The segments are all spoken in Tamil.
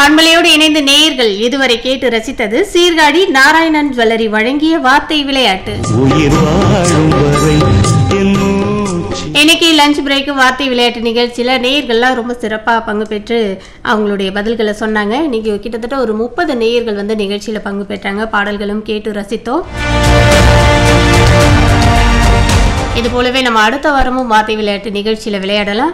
பண்பலையோடு இணைந்த நேயர்கள் இதுவரை கேட்டு ரசித்தது சீர்காழி நாராயணன் ஜுவல்லரி வழங்கிய வார்த்தை விளையாட்டு உயிர் வாழும் வரை என் மூச்சு இன்னைக்கு லஞ்ச் பிரேக் வார்த்தை விளையாட்டு நிகழ்ச்சியில் நேயர்கள்லாம் ரொம்ப சிறப்பாக பங்கு பெற்று அவங்களுடைய பதில்களை சொன்னாங்க இன்னைக்கு கிட்டத்தட்ட ஒரு முப்பது நேயர்கள் வந்து நிகழ்ச்சியில் பங்கு பெற்றாங்க பாடல்களும் கேட்டு ரசித்தோம் இது போலவே நம்ம அடுத்த வாரமும் வார்த்தை விளையாட்டு நிகழ்ச்சியில் விளையாடலாம்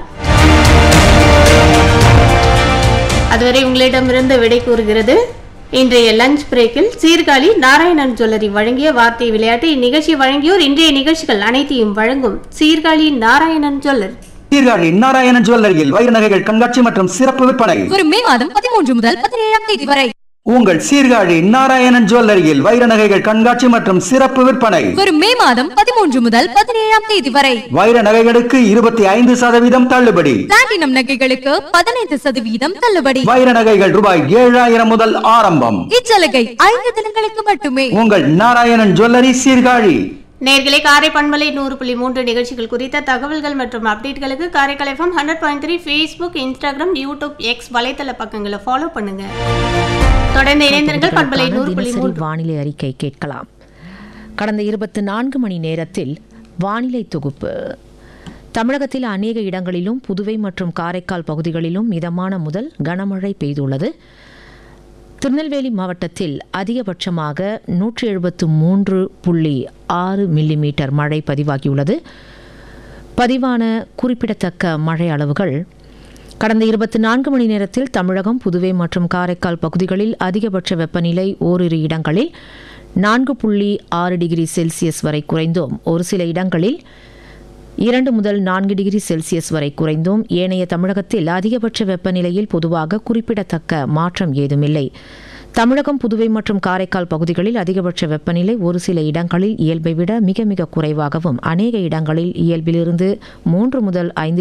அதுவரை உங்களிடமிருந்து விடை கூறுகிறது இன்றைய லஞ்ச் பிரேக்கில் சீர்காழி நாராயணன் ஜுவல்லரி வழங்கிய வார்த்தை விளையாட்டு இந்நிகழ்ச்சி வழங்கியோர் இன்றைய நிகழ்ச்சிகள் அனைத்தையும் வழங்கும் சீர்காழி நாராயணன் ஜுவல்லரி சீர்காழி நாராயணன் ஜுவல்லரியில் வைர நகைகள் கண்காட்சி மற்றும் சிறப்பு விற்பனை வரும் மே மாதம் பதிமூன்று முதல் பதினேழாம் தேதி வரை உங்கள் சீர்காழி நாராயணன் ஜுவல்லரியில் வைர நகைகள் கண்காட்சி மற்றும் சிறப்பு விற்பனை வரும் மே மாதம் பதிமூன்று முதல் பதினேழாம் தேதி வரை வைர நகைகளுக்கு இருபத்தி ஐந்து சதவீதம் தள்ளுபடி பிளாட்டினம் நகைகளுக்கு பதினைந்து சதவீதம் தள்ளுபடி வைர நகைகள் ரூபாய் ஏழாயிரம் முதல் ஆரம்பம் இச்சலுகை ஐந்து தினங்களுக்கு மட்டுமே உங்கள் நாராயணன் ஜுவல்லரி சீர்காழி நேர்களை காரை பண்பலை நூறு புள்ளி மூன்று நிகழ்ச்சிகள் குறித்த தகவல்கள் மற்றும் அப்டேட்களுக்கு Karaikal FM hundred point three Facebook Instagram YouTube X வலைத்தள பக்கங்களை ஃபாலோ பண்ணுங்க தொடர்ந்து இணைந்திருங்கள் பண்பலை நூறு புள்ளி தினசரி மூன்று வானிலை அறிக்கை கேட்கலாம் கடந்த இருபத்தி நான்கு மணி நேரத்தில் வானிலை தொகுப்பு தமிழகத்தில் அநேக இடங்களிலும் புதுவை மற்றும் காரைக்கால் பகுதிகளிலும் மிதமான முதல் கனமழை பெய்துள்ளது திருநெல்வேலி மாவட்டத்தில் அதிகபட்சமாக நூற்றி எழுபத்து மூன்று புள்ளி ஆறு மில்லிமீட்டர் மழை பதிவாகியுள்ளது பதிவான குறிப்பிடத்தக்க மழை அளவுகள் கடந்த இருபத்தி நான்கு மணி நேரத்தில் தமிழகம் புதுவை மற்றும் காரைக்கால் பகுதிகளில் அதிகபட்ச வெப்பநிலை ஓரிரு இடங்களில் நான்கு புள்ளி ஆறு டிகிரி செல்சியஸ் வரை குறைந்தும் ஒரு சில இடங்களில் இரண்டு முதல் நான்கு டிகிரி செல்சியஸ் வரை குறைந்தும் ஏனைய தமிழகத்தில் அதிகபட்ச வெப்பநிலையில் பொதுவாக குறிப்பிடத்தக்க மாற்றம் ஏதுமில்லை தமிழகம் புதுவை மற்றும் காரைக்கால் பகுதிகளில் அதிகபட்ச வெப்பநிலை ஒரு சில இடங்களில் இயல்பை விட மிக மிக குறைவாகவும் அநேக இடங்களில் இயல்பிலிருந்து மூன்று முதல் ஐந்து